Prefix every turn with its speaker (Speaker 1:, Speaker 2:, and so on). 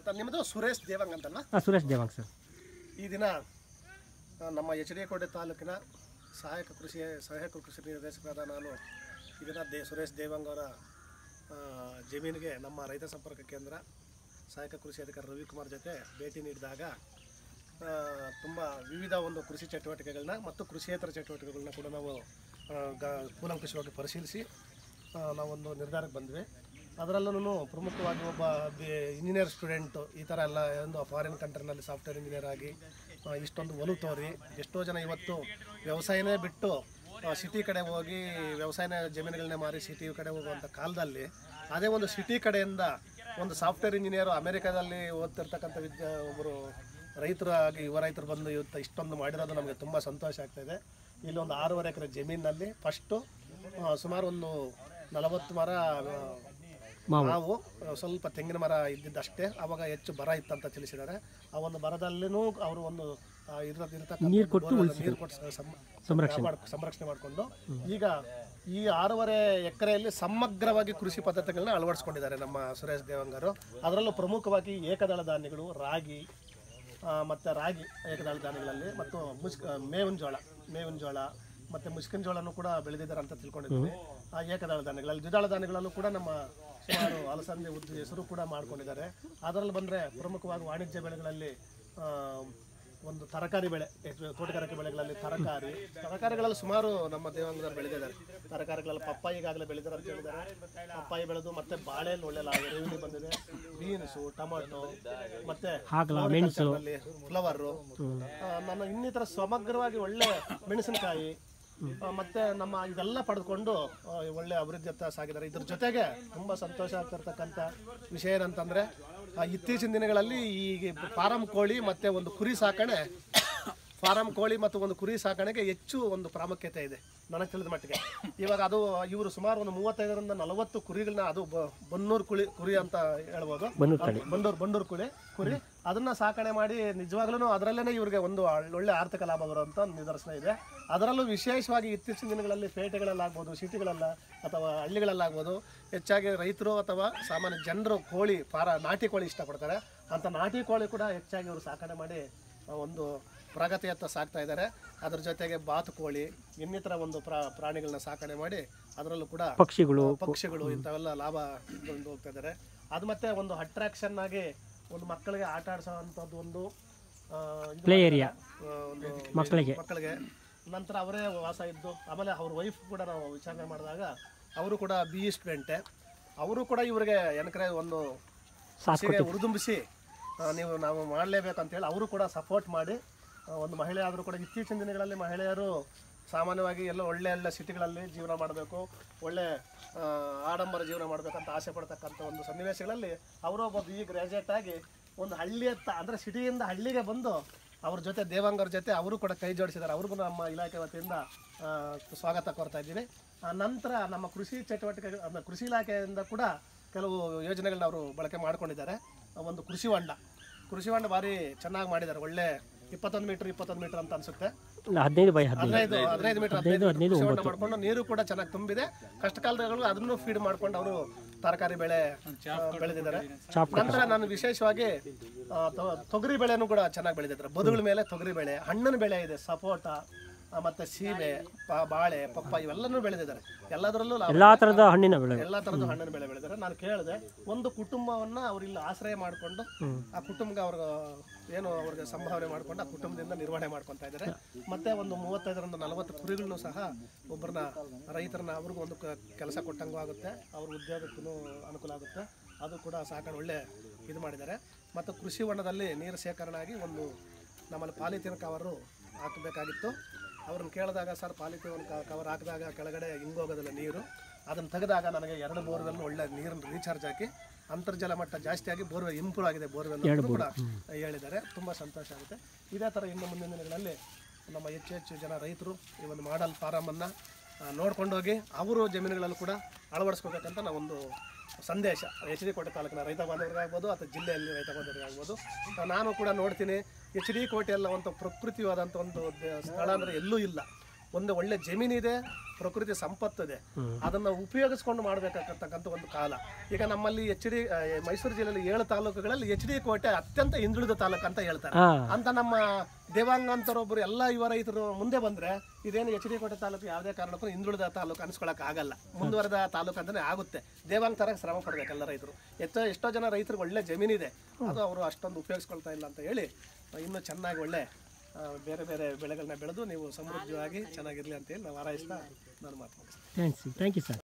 Speaker 1: ತ- ನಿಮ್ಮದು ಸುರೇಶ್ ದೇವಂಗ್ ಅಂತಲ್ವಾ
Speaker 2: ಹಾಂ ಸುರೇಶ್ ದೇವಾಂಗ್ ಸರ್
Speaker 1: ಈ ದಿನ ಆ, ನಮ್ಮ ಎಚ್ ಡಿ ಕೋಟೆ ತಾಲೂಕಿನ ಸಹಾಯಕ ಕೃಷಿ ಸಹಾಯಕ ಕೃಷಿ ನಿರ್ದೇಶಕರಾದ ನಾನು ಈ ದಿನ ದೇ ಸುರೇಶ್ ದೇವಂಗ್ ಅವರ ಆ, ಜಮೀನಿಗೆ ನಮ್ಮ ರೈತ ಸಂಪರ್ಕ ಕೇಂದ್ರ ಸಹಾಯಕ ಕೃಷಿ ಅಧಿಕಾರಿ ರವಿಕುಮಾರ್ ಜೊತೆ ಭೇಟಿ ನೀಡಿದಾಗ ತುಂಬ ವಿವಿಧ ಒಂದು ಕೃಷಿ ಚಟುವಟಿಕೆಗಳನ್ನ ಮತ್ತು ಕೃಷಿಯೇತರ ಚಟುವಟಿಕೆಗಳನ್ನ ಕೂಡ ನಾವು ಆ, ಗ ಕೂಲಂಕುಷವಾಗಿ ಪರಿಶೀಲಿಸಿ ಆ, ನಾವೊಂದು ನಿರ್ಧಾರಕ್ಕೆ ಬಂದ್ವಿ ಅದರಲ್ಲೂ ಪ್ರಮುಖವಾಗಿ ಒಬ್ಬ ಇಂಜಿನಿಯರ್ ಸ್ಟೂಡೆಂಟು ಈ ಥರ ಎಲ್ಲ ಒಂದು ಫಾರಿನ್ ಕಂಟ್ರಿನಲ್ಲಿ ಸಾಫ್ಟ್ವೇರ್ ಇಂಜಿನಿಯರ್ ಆಗಿ ಆ, ಇಷ್ಟೊಂದು ಒಲವು ತೋರಿ ಎಷ್ಟೋ ಜನ ಇವತ್ತು ವ್ಯವಸಾಯನೇ ಬಿಟ್ಟು ಸಿಟಿ ಕಡೆ ಹೋಗಿ ವ್ಯವಸಾಯನ ಜಮೀನುಗಳನ್ನೇ ಮಾರಿ ಸಿಟಿ ಕಡೆ ಹೋಗುವಂಥ ಕಾಲದಲ್ಲಿ ಅದೇ ಒಂದು ಸಿಟಿ ಕಡೆಯಿಂದ ಒಂದು ಸಾಫ್ಟ್ವೇರ್ ಇಂಜಿನಿಯರು ಅಮೆರಿಕಾದಲ್ಲಿ ಓದ್ತಿರ್ತಕ್ಕಂಥ ವಿದ್ಯಾ ಒಬ್ಬರು ರೈತರಾಗಿ ಯುವ ರೈತರು ಬಂದು ಇವತ್ತು ಇಷ್ಟೊಂದು ಮಾಡಿರೋದು ನಮಗೆ ತುಂಬ ಸಂತೋಷ ಆಗ್ತಾಯಿದೆ ಇಲ್ಲೊಂದು ಆರೂವರೆ ಎಕರೆ ಜಮೀನಿನಲ್ಲಿ ಫಸ್ಟು ಸುಮಾರು ಒಂದು ನಲವತ್ತು ಮರ ಆ,
Speaker 2: ಮಾವು
Speaker 1: ನಾವು ಆ, ಸ್ವಲ್ಪ ತೆಂಗಿನ ಮರ ಇದ್ದಿದ್ದಷ್ಟೇ ಅವಾಗ ಹೆಚ್ಚು ಬರ ಇತ್ತಂತ ತಿಳಿಸಿದ್ದಾರೆ ಆ ಒಂದು ಬರದಲ್ಲಿನೂ ಅವರು ಒಂದು ಆ, ಇರ- ಇರತಕ್ಕಂಥ
Speaker 2: ನೀರು ಕೊಟ್ಟು
Speaker 1: ಬೋರ್ವೆಲ್
Speaker 2: ಉಳಿಸಿದ್ರು.
Speaker 1: ನೀರು ಕೊಟ್ಟು ಸಂ-
Speaker 2: ಸಂರಕ್ಷಣೆ
Speaker 1: ಮಾಡ್- ಸಂರಕ್ಷಣೆ ಮಾಡಿಕೊಂಡು ಈಗ ಈ ಆರೂವರೆ ಎಕರೆಯಲ್ಲಿ ಸಮಗ್ರವಾಗಿ ಕೃಷಿ ಪದ್ಧತಿಗಳನ್ನ ಅಳವಡಿಸ್ಕೊಂಡಿದ್ದಾರೆ ನಮ್ಮ ಸುರೇಶ್ ದೇವಂಗರು ಅದರಲ್ಲೂ ಪ್ರಮುಖವಾಗಿ ಏಕದಳ ಧಾನ್ಯಗಳು ರಾಗಿ ಆ, ಮತ್ತೆ ರಾಗಿ ಏಕದಳ ಧಾನ್ಯಗಳಲ್ಲಿ ಮತ್ತು ಮುಸ್ಕ್ ಮೇವಿನ ಜೋಳ ಮೇವಿನ ಜೋಳ ಮತ್ತೆ ಮುಸ್ಕಿನ ಜೋಳನೂ ಕೂಡ ಬೆಳೆದಿದ್ದಾರೆ ಅಂತ ತಿಳ್ಕೊಂಡಿದ್ದೀವಿ ಆ ಏಕದಳ ಧಾನ್ಯಗಳಲ್ಲಿ ದ್ವಿದಳ ಧಾನ್ಯಗಳಲ್ಲೂ ಕೂಡ ನಮ್ಮ ಸುಮಾರು ಅಲಸಂದೆ ಉದ್ದು ಹೆಸರು ಕೂಡ ಮಾಡ್ಕೊಂಡಿದ್ದಾರೆ ಅದರಲ್ಲಿ ಬಂದರೆ ಪ್ರಮುಖವಾಗಿ ವಾಣಿಜ್ಯ ಬೆಳೆಗಳಲ್ಲಿ ಆ, ಒಂದು ತರಕಾರಿ ಬೆಳೆ ಹೆಚ್ಚು ತೋಟಗಾರಿಕೆ ಬೆಳೆಗಳಲ್ಲಿ ತರಕಾರಿ ತರಕಾರಿಗಳಲ್ಲಿ ಸುಮಾರು ನಮ್ಮ ದೇವಾಂಗದವರು ಬೆಳೆದಿದ್ದಾರೆ ತರಕಾರಿಗಳಲ್ಲಿ ಪಪ್ಪಾಯಿ ಈಗಾಗಲೇ ಬೆಳೆದಿದ್ದಾರೆ ಅಂತ ಹೇಳಿದ್ದಾರೆ ಪಪ್ಪಾಯಿ ಬೆಳೆದು ಮತ್ತೆ ಬಾಳೆಯಲ್ಲಿ ಒಳ್ಳೆ ಲಾಭ ರೆವಿನ್ಯೂ ಬಂದಿದೆ ಬೀನ್ಸು ಟೊಮೊಟೊ ಮತ್ತೆ
Speaker 2: ಹಾಗಲ ಮೆಣಸು
Speaker 1: ಫ್ಲವರು ನನ್ನ ಇನ್ನಿತರ ಸಮಗ್ರವಾಗಿ ಒಳ್ಳೆ ಮೆಣಸಿನಕಾಯಿ ಆ, ಮತ್ತೆ ನಮ್ಮ ಇದೆಲ್ಲ ಪಡೆದುಕೊಂಡು ಆ, ಒಳ್ಳೆ ಅಭಿವೃದ್ಧಿಯತ್ತ ಸಾಗಿದ್ದಾರೆ ಇದ್ರ ಜೊತೆಗೆ ತುಂಬಾ ಸಂತೋಷ ಆಗ್ತಿರ್ತಕ್ಕಂಥ ವಿಷಯ ಏನಂತಂದ್ರೆ ಆ, ಇತ್ತೀಚಿನ ದಿನಗಳಲ್ಲಿ ಈ ಫಾರಂ ಕೋಳಿ ಮತ್ತೆ ಒಂದು ಕುರಿ ಸಾಕಣೆ ಫಾರಂ ಕೋಳಿ ಮತ್ತು ಒಂದು ಕುರಿ ಸಾಕಣೆಗೆ ಹೆಚ್ಚು ಒಂದು ಪ್ರಾಮುಖ್ಯತೆ ಇದೆ ನನಗೆ ತಿಳಿದ ಮಟ್ಟಿಗೆ ಇವಾಗ ಅದು ಇವರು ಸುಮಾರು ಒಂದು ಮೂವತ್ತೈದರಿಂದ ನಲವತ್ತು ಕುರಿಗಳನ್ನ ಅದು ಬ- ಬನ್ನೂರು ಕುಳಿ ಕುರಿ ಅಂತ ಹೇಳ್ಬೋದು
Speaker 2: ಬನ್ನೂರು ತಳಿ
Speaker 1: ಬಂಡೂರು ಬಂಡೂರು ಕುಳಿ ಕುರಿ ಅದನ್ನ ಸಾಕಣೆ ಮಾಡಿ ನಿಜವಾಗ್ಲೂ ಅದರಲ್ಲೇ ಇವ್ರಿಗೆ ಒಂದು ಒಳ್ಳೆ ಆರ್ಥಿಕ ಲಾಭ ಬರುವಂತ ನಿದರ್ಶನ ಇದೆ ಅದರಲ್ಲೂ ವಿಶೇಷವಾಗಿ ಇತ್ತೀಚಿನ ದಿನಗಳಲ್ಲಿ ಪೇಟೆಗಳಲ್ಲಾಗ್ಬೋದು ಸಿಟಿಗಳಲ್ಲ ಅಥವಾ ಹಳ್ಳಿಗಳಲ್ಲಾಗ್ಬೋದು ಹೆಚ್ಚಾಗಿ ರೈತರು ಅಥವಾ ಸಾಮಾನ್ಯ ಜನರು ಕೋಳಿ ಫಾರ ನಾಟಿ ಕೋಳಿ ಇಷ್ಟಪಡ್ತಾರೆ ಅಂತ ನಾಟಿ ಕೋಳಿ ಕೂಡ ಹೆಚ್ಚಾಗಿ ಅವರು ಸಾಕಣೆ ಮಾಡಿ ಆ, ಒಂದು ಪ್ರಗತಿಯತ್ತ ಸಾಕ್ತಾ ಇದ್ದಾರೆ ಅದ್ರ ಜೊತೆಗೆ ಬಾತುಕೋಳಿ ಇನ್ನಿತರ ಒಂದು ಪ್ರಾ ಪ್ರಾಣಿಗಳನ್ನ ಸಾಕಣೆ ಮಾಡಿ ಅದರಲ್ಲೂ ಕೂಡ
Speaker 2: ಪಕ್ಷಿಗಳು
Speaker 1: ಪಕ್ಷಿಗಳು ಇಂಥವೆಲ್ಲ ಲಾಭ ಇಟ್ಕೊಂಡು ಹೋಗ್ತಾ ಇದ್ದಾರೆ ಅದು ಮತ್ತೆ ಒಂದು ಅಟ್ರಾಕ್ಷನ್ ಆಗಿ ಒಂದು ಮಕ್ಕಳಿಗೆ ಆಟ ಆಡಿಸೋವಂಥದ್ದು ಒಂದು ಆ, ಇದು
Speaker 2: ಪ್ಲೇ ಏರಿಯಾ
Speaker 1: ಆ, ಒಂದು
Speaker 2: ಮಕ್ಕಳಿಗೆ
Speaker 1: ಮಕ್ಕಳಿಗೆ ನಂತರ ಅವರೇ ವಾಸ ಇದ್ದು ಆಮೇಲೆ ಅವ್ರ ವೈಫ್ ಕೂಡ ನಾವು ವಿಚಾರಣೆ ಮಾಡಿದಾಗ ಅವರು ಕೂಡ ಬಿ ಇ ಸ್ಟೂಡೆಂಟೆ ಅವರು ಕೂಡ ಇವರಿಗೆ ಏನಕ್ರೆ ಒಂದು
Speaker 2: ಸಾಕು
Speaker 1: ಕೃಷಿಗೆ ಹುರಿದುಂಬಿಸಿ ಆ, ನೀವು ನಾವು ಮಾಡಲೇಬೇಕು ಅಂತೇಳಿ ಅವರು ಕೂಡ ಸಪೋರ್ಟ್ ಮಾಡಿ ಆ, ಒಂದು ಮಹಿಳೆ ಆದರೂ ಕೂಡ ಇತ್ತೀಚಿನ ದಿನಗಳಲ್ಲಿ ಮಹಿಳೆಯರು ಸಾಮಾನ್ಯವಾಗಿ ಎಲ್ಲ ಒಳ್ಳೆ ಒಳ್ಳೆ ಸಿಟಿಗಳಲ್ಲಿ ಜೀವನ ಮಾಡಬೇಕು ಒಳ್ಳೆ ಆ, ಆಡಂಬರ ಜೀವನ ಮಾಡಬೇಕಂತ ಆಸೆ ಪಡ್ತಕ್ಕಂಥ ಒಂದು ಸನ್ನಿವೇಶಗಳಲ್ಲಿ ಅವರು ಒಬ್ಬ ಬಿ ಗ್ರಾಜುಯೇಟ್ ಆಗಿ ಒಂದು ಹಳ್ಳಿಯತ್ತ ಅಂದರೆ ಸಿಟಿಯಿಂದ ಹಳ್ಳಿಗೆ ಬಂದು ಅವ್ರ ಜೊತೆ ದೇವಾಂಗರ ಜೊತೆ ಅವರು ಕೂಡ ಕೈ ಜೋಡಿಸಿದ್ದಾರೆ ಅವ್ರಿಗೂ ನಮ್ಮ ಇಲಾಖೆ ವತಿಯಿಂದ ಆ, ಸ್ವಾಗತ ಕೋರ್ತಾ ಇದ್ದೀನಿ ಆ, ನಂತರ ನಮ್ಮ ಕೃಷಿ ಚಟುವಟಿಕೆ ಅಂದ್ರೆ ಕೃಷಿ ಇಲಾಖೆಯಿಂದ ಕೂಡ ಕೆಲವು ಯೋಜನೆಗಳನ್ನ ಅವರು ಬಳಕೆ ಮಾಡ್ಕೊಂಡಿದ್ದಾರೆ ಆ, ಒಂದು ಕೃಷಿ ಹೊಂಡ ಕೃಷಿ ಹೊಂಡ ಭಾರಿ ಚೆನ್ನಾಗಿ ಮಾಡಿದ್ದಾರೆ ಒಳ್ಳೆ ಇಪ್ಪತ್ತೊಂದು ಮೀಟರ್ ಇಪ್ಪತ್ತೊಂದು ಮೀಟರ್ ಅಂತ ಅನ್ಸುತ್ತೆ
Speaker 2: ಇಲ್ಲ ಹದಿನೈದು ಬೈ ಹದಿನೈದು
Speaker 1: ಹದಿನೈದು ಹದಿನೈದು ಮೀಟರ್
Speaker 2: ಹದಿನೈದು
Speaker 1: ಹದಿನೈದು
Speaker 2: ಹದಿನೈದು
Speaker 1: ಕೃಷಿ ಹೊಂಡ ಮಾಡ್ಕೊಂಡು ನೀರು ಕೂಡ ಚೆನ್ನಾಗಿ ತುಂಬಿದೆ ಕಷ್ಟ ಕಾಲದಗಳು ಅದನ್ನು ಫೀಡ್ ಮಾಡ್ಕೊಂಡು ಅವರು ತರಕಾರಿ ಬೆಳೆ ಆ, ಬೆಳೆದಿದ್ದಾರೆ
Speaker 2: ಚಾಪ್
Speaker 1: ನಂತರ ನಾನು ವಿಶೇಷವಾಗಿ ಆ, ತೊ- ತೊಗರಿ ಬೆಳೆನೂ ಕೂಡ ಚೆನ್ನಾಗಿ ಬೆಳೆದಿದ್ದಾರೆ ಬದುಗಳ ಮೇಲೆ ತೊಗರಿ ಬೆಳೆ ಹಣ್ಣಿನ ಬೆಳೆ ಇದೆ ಸಪೋಟ ಆ, ಮತ್ತೆ ಸೀಬೆ ಪ- ಬಾಳೆ ಪಪ್ಪ ಇವೆಲ್ಲನೂ ಬೆಳೆದಿದ್ದಾರೆ ಎಲ್ಲದರಲ್ಲೂ ಲಾಭ
Speaker 2: ಎಲ್ಲಾ ತರದ ಹಣ್ಣಿನ ಬೆಳೆ
Speaker 1: ಎಲ್ಲ ತರದ ಹಣ್ಣಿನ ಬೆಳೆ ಬೆಳೆದಿದ್ದಾರೆ ನಾನು ಕೇಳಿದೆ ಒಂದು ಕುಟುಂಬವನ್ನ ಅವ್ರು ಇಲ್ಲಿ ಆಶ್ರಯ ಮಾಡಿಕೊಂಡು ಆ ಕುಟುಂಬಕ್ಕೆ ಅವ್ರ ಏನು ಅವ್ರಿಗೆ ಸಂಭಾವನೆ ಮಾಡ್ಕೊಂಡು ಆ ಕುಟುಂಬದಿಂದ ನಿರ್ವಹಣೆ ಮಾಡ್ಕೊತಾ ಇದ್ದಾರೆ ಮತ್ತೆ ಒಂದು ಮೂವತ್ತೈದರಿಂದ ನಲವತ್ತು ಕುರಿಗಳನ್ನು ಸಹ ಒಬ್ಬರನ್ನ ರೈತರನ್ನ ಅವ್ರಿಗೂ ಒಂದು ಕ- ಕೆಲಸ ಕೊಟ್ಟಂಗೂ ಆಗುತ್ತೆ ಅವ್ರ ಉದ್ಯೋಗಕ್ಕೂ ಅನುಕೂಲ ಆಗುತ್ತೆ ಅದು ಕೂಡ ಸಾಕಣೆ ಒಳ್ಳೆ ಇದು ಮಾಡಿದ್ದಾರೆ ಮತ್ತು ಕೃಷಿ ಹೊಂಡದಲ್ಲಿ ನೀರು ಶೇಖರಣೆ ಆಗಿ ಒಂದು ನಮ್ಮಲ್ಲಿ ಪಾಲಿಥೀನ್ ಕವರು ಹಾಕಬೇಕಾಗಿತ್ತು ಅವ್ರನ್ನ ಕೇಳಿದಾಗ ಸರ್ ಪಾಲಿಥೀನ್ ಕವರ್ ಹಾಕಿದಾಗ ಕೆಳಗಡೆ ಹಿಂಗೋಗೋದಿಲ್ಲ ನೀರು ಅದನ್ನು ತೆಗೆದಾಗ ನನಗೆ ಎರಡು ಬೋರ್ವೆಲ್ ಒಳ್ಳೆ ನೀರನ್ನು ರೀಚಾರ್ಜ್ ಹಾಕಿ ಅಂತರ್ಜಲ ಮಟ್ಟ ಜಾಸ್ತಿ ಆಗಿ ಬೋರ್ವೆಲ್ ಇಂಪ್ರೂವ್ ಆಗಿದೆ ಬೋರ್ವೆಲ್ ಕೂಡ ಹೇಳಿದ್ದಾರೆ ತುಂಬ ಸಂತೋಷ ಆಗುತ್ತೆ ಇದೇ ಥರ ಇನ್ನು ಮುಂದಿನ ದಿನಗಳಲ್ಲಿ ನಮ್ಮ ಹೆಚ್ಚು ಹೆಚ್ಚು ಜನ ರೈತರು ಈ ಒಂದು ಮಾಡಲ್ ಫಾರಮನ್ನು ನೋಡ್ಕೊಂಡೋಗಿ ಅವರು ಜಮೀನುಗಳಲ್ಲೂ ಕೂಡ ಅಳವಡಿಸ್ಕೋಬೇಕಂತ ನಾವೊಂದು ಸಂದೇಶ ಎಚ್ ಡಿ ಕೋಟೆ ತಾಲೂಕಿನ ರೈತ ಬಾಂಧವರಿಗಾಗ್ಬೋದು ಅಥವಾ ಜಿಲ್ಲೆಯಲ್ಲಿ ರೈತ ಬಾಂಧವರಿಗಾಗ್ಬೋದು ನಾನು ಕೂಡ ನೋಡ್ತೀನಿ ಎಚ್ ಡಿ ಕೋಟೆ ಎಲ್ಲ ಒಂದು ಪ್ರಕೃತಿವಾದಂಥ ಒಂದು ದ- ಸ್ಥಳ ಅಂದರೆ ಎಲ್ಲೂ ಇಲ್ಲ ಒಂದು ಒಳ್ಳೆ ಜಮೀನಿದೆ ಪ್ರಕೃತಿ ಸಂಪತ್ತಿದೆ ಅದನ್ನು ಉಪಯೋಗಿಸ್ಕೊಂಡು ಮಾಡಬೇಕಾಗತಕ್ಕಂಥ ಒಂದು ಕಾಲ ಈಗ ನಮ್ಮಲ್ಲಿ ಎಚ್ ಡಿ ಮೈಸೂರು ಜಿಲ್ಲೆಯಲ್ಲಿ ಏಳು ತಾಲೂಕುಗಳಲ್ಲಿ ಎಚ್ ಡಿ ಕೋಟೆ ಅತ್ಯಂತ ಹಿಂದುಳಿದ ತಾಲೂಕು ಅಂತ ಹೇಳ್ತಾರೆ
Speaker 2: ಹಾ
Speaker 1: ಅಂತ ನಮ್ಮ ದೇವಾಂಗಂತರೊಬ್ಬರು ಎಲ್ಲ ಯುವ ರೈತರು ಮುಂದೆ ಬಂದ್ರೆ ಇದೇನು ಎಚ್ ಡಿ ಕೋಟೆ ತಾಲೂಕು ಯಾವುದೇ ಕಾರಣಕ್ಕೂ ಹಿಂದುಳಿದ ತಾಲೂಕು ಅನ್ಸ್ಕೊಳಕ್ ಆಗಲ್ಲ ಮುಂದುವರೆದ ತಾಲೂಕು ಅಂತಾನೆ ಆಗುತ್ತೆ ದೇವಾಂಗ ತರ ಶ್ರಮ ಪಡ್ಬೇಕು ಎಲ್ಲ ರೈತರು ಎಷ್ಟೋ ಎಷ್ಟೋ ಜನ ರೈತರಿಗೆ ಒಳ್ಳೆ ಜಮೀನಿದೆ ಅದು ಅವರು ಅಷ್ಟೊಂದು ಉಪಯೋಗಿಸ್ಕೊಳ್ತಾ ಇಲ್ಲ ಅಂತ ಹೇಳಿ ಇನ್ನೂ ಚೆನ್ನಾಗಿ ಒಳ್ಳೆ ಆ, ಬೇರೆ ಬೇರೆ ಬೆಳೆಗಳನ್ನ ಬೆಳೆದು ನೀವು ಸಮೃದ್ಧವಾಗಿ ಚೆನ್ನಾಗಿರ್ಲಿ ಅಂತ ಹೇಳಿ ನಾವು ಹಾರೈಸ್ತಾ ನಾನು ಮಾತು ಮುಗಿಸ್ತೀನಿ
Speaker 2: ಥ್ಯಾಂಕ್ಸ್ ಥ್ಯಾಂಕ್ ಯು ಸರ್